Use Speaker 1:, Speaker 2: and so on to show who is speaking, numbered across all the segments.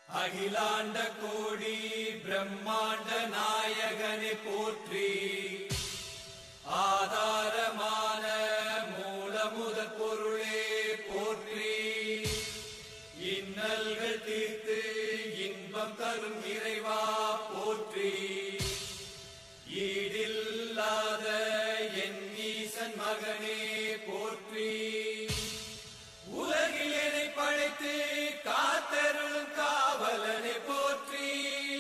Speaker 1: அகிலாண்ட கோடி பிரம்மாண்ட நாயகனை போற்றி ஆதாரமான மூலமுதற் பொருளே போற்றி இன்னல்கள் தீர்த்து இன்பம் தரும் இறைவா போற்றி ஈடில்லாத என் ஈசன் மகனே போற்றி உலகில் என்னை படைத்து காத்தருளும் காவலனை போற்றி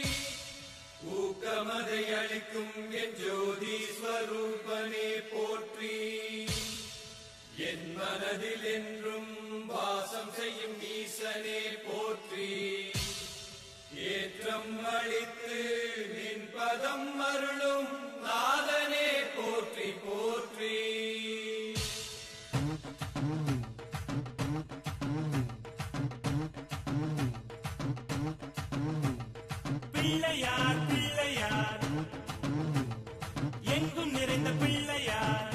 Speaker 1: ஊக்கமதை அளிக்கும் என் ஜோதி ஸ்வரூபனே போற்றி என் மனதில் என்றும் வாசம் செய்யும் ஈசனே போற்றி ஏற்றம் அளித்து நின் பதம் அருளும் நாதனே போற்றி போற்றி
Speaker 2: பிள்ளையார் பிள்ளையார் எங்கும் நிறைந்த பிள்ளையார்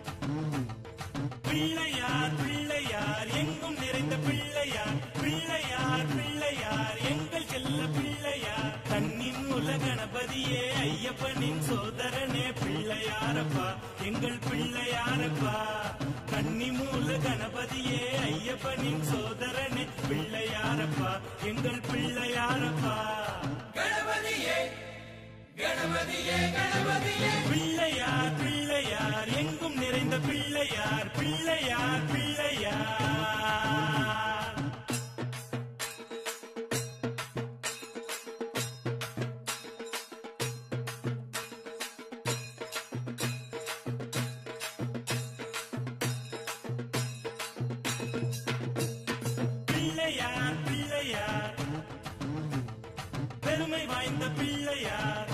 Speaker 2: பிள்ளையார் பிள்ளையார் எங்கும் நிறைந்த பிள்ளையார் பிள்ளையார் பிள்ளையார் எங்கள் செல்ல பிள்ளையார் கண்ணின் உல கணபதியே ஐயப்பனின் சோதரனே பிள்ளையாரப்பா எங்கள் பிள்ளையாரப்பா கன்னி மூல கணபதியே ஐயப்பனின் சோதரனே பிள்ளையாரப்பா எங்கள் பிள்ளையாரப்பா
Speaker 1: கணபதியே கணபதியே கணபதியே
Speaker 2: பிள்ளையார் பிள்ளையார் எங்கும் நிறைந்த பிள்ளையார் பிள்ளையார் பிள்ளையார் பிள்ளையார் பிள்ளையார் பெருமை வாய்ந்த பிள்ளையார்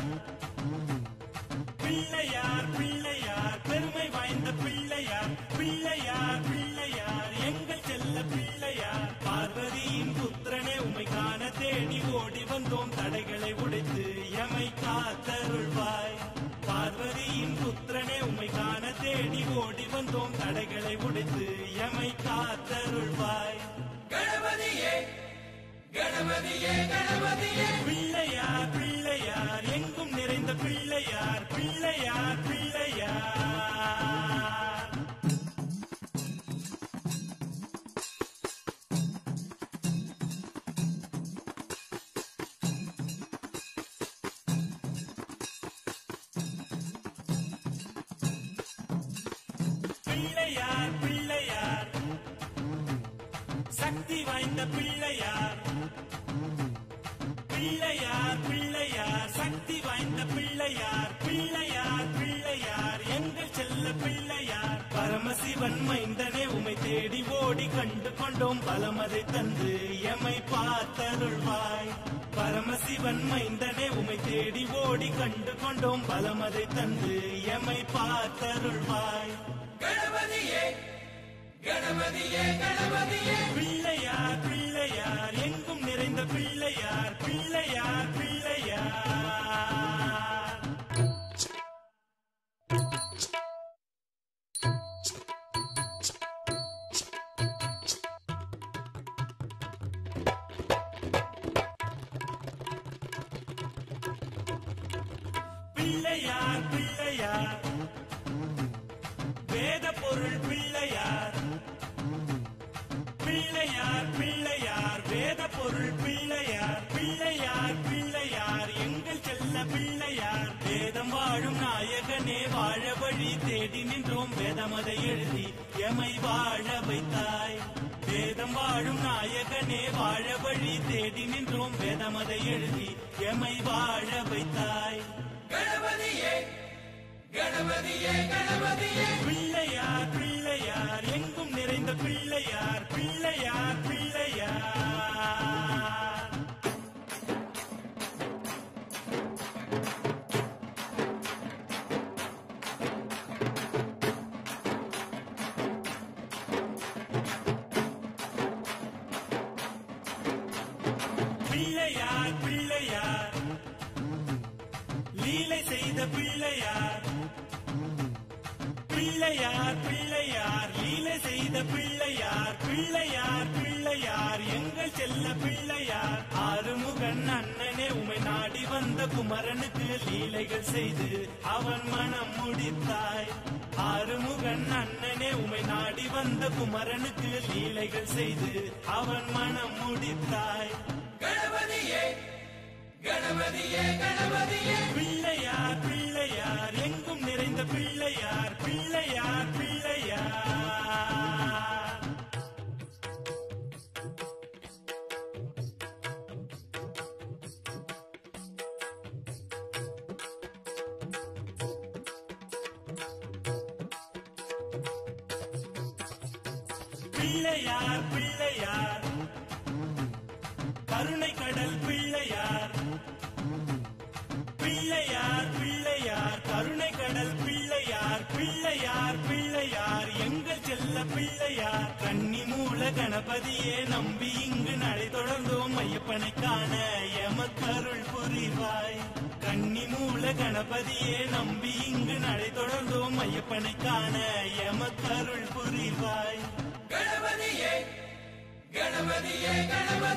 Speaker 2: பிள்ளையார் பிள்ளையார் பெருமை வாய்ந்த பிள்ளையார் பிள்ளையார் பிள்ளையார் எங்கள் செல்ல பிள்ளையார் பார்வதியின் புத்திரனே உமை காண தேடி ஓடி வந்தோம் தடைகளை உடைத்து எமை காத்தருள்வாய் பார்வதியின் புத்திரனே உமை காண தேடி ஓடி வந்தோம் தடைகளை உடைத்து எமை காத்தருள்வாய்
Speaker 1: கணபதியே கணபதியே கணபதியே
Speaker 2: பிள்ளையார் பிள்ளையார் எங்கும் நிறைந்த பிள்ளையார் பிள்ளையார் பிள்ளையார் பிள்ளையார் பிள்ளையார் சக்தி வாய்ந்த பிள்ளையார் பிள்ளையார் பிள்ளையார் சக்தி வாய்ந்த பிள்ளையார் பிள்ளையார் பிள்ளையார் எங்கள் செல்ல பிள்ளையார் பரமசிவன் மைந்தனே உமை தேடி ஓடி கண்டு கொண்டோம் பலமதை தந்து எமை பார்த்தருள்வாய் பரமசிவன் மைந்தனே உமை தேடி ஓடி கண்டு கொண்டோம் பலமதை தந்து எமை பார்த்தருள்வாய்
Speaker 1: கணபதியே கணபதியே கணபதியே
Speaker 2: பிள்ளையார் பிள்ளையார் எங்கும் நிறைந்த பிள்ளையார் பிள்ளையார் பிள்ளையார் பிள்ளையார் பிள்ளையார் வேத பொருள் பிள்ளையார் பிள்ளையார் பிள்ளையார் வேத பொருள் பிள்ளையார் பிள்ளையார் பிள்ளையார் எங்கள் செல்ல பிள்ளையார் வேதம் வாழும் நாயகனே வாழ வழி தேடி நின்றோம் வேதமதை எழுதி எமை வாழ வைத்தாய் வேதம் வாழும் நாயகனே வாழ வழி தேடி நின்றோம் வேதமதை எழுதி எமை வாழ வைத்தாய்
Speaker 1: கணபதியே கணபதியே கணபதியே
Speaker 2: பிள்ளையார் பிள்ளையார் எங்கும் நிறைந்த பிள்ளையார் பிள்ளையார் பிள்ளையார் பிள்ளையார் பிள்ளையார் லீலை செய்த பிள்ளையார் பிள்ளையார் பிள்ளையார் லீலை செய்த பிள்ளையார் பிள்ளையார் பிள்ளையார் எங்கள் செல்ல பிள்ளையார் ஆறுமுக வந்த குமரனுக்கு லீலைகள் செய்து அவன் மனம் முடித்தாய் ஆறுமுகன் அண்ணனே உமை நாடி வந்த குமரனுக்கு லீலைகள் செய்து அவன் மனம் முடித்தாய்
Speaker 1: கணபதியே கணபதியே கணபதியே
Speaker 2: பிள்ளையார் பிள்ளையார் எங்கும் நிறைந்த பிள்ளையார் பிள்ளையார் பிள்ளையார் பிள்ளையார் பிள்ளையார் கருணை கடல் பிள்ளையார் பிள்ளையார் பிள்ளையார் கருணை கடல் பிள்ளையார் பிள்ளையார் பிள்ளையார் எங்கள் செல்ல பிள்ளையார் கன்னி மூல கணபதியே நம்பி இங்கு நடை தொடர்ந்தோம் ஐயப்பனை காண எமக்கருள் புரிவாய் கன்னி மூல கணபதியே நம்பி இங்கு நடை தொடர்ந்தோம் ஐயப்பனை காண எமக்கருள் புரிவாய்
Speaker 1: கணபதியே கணபதியே கணபதியே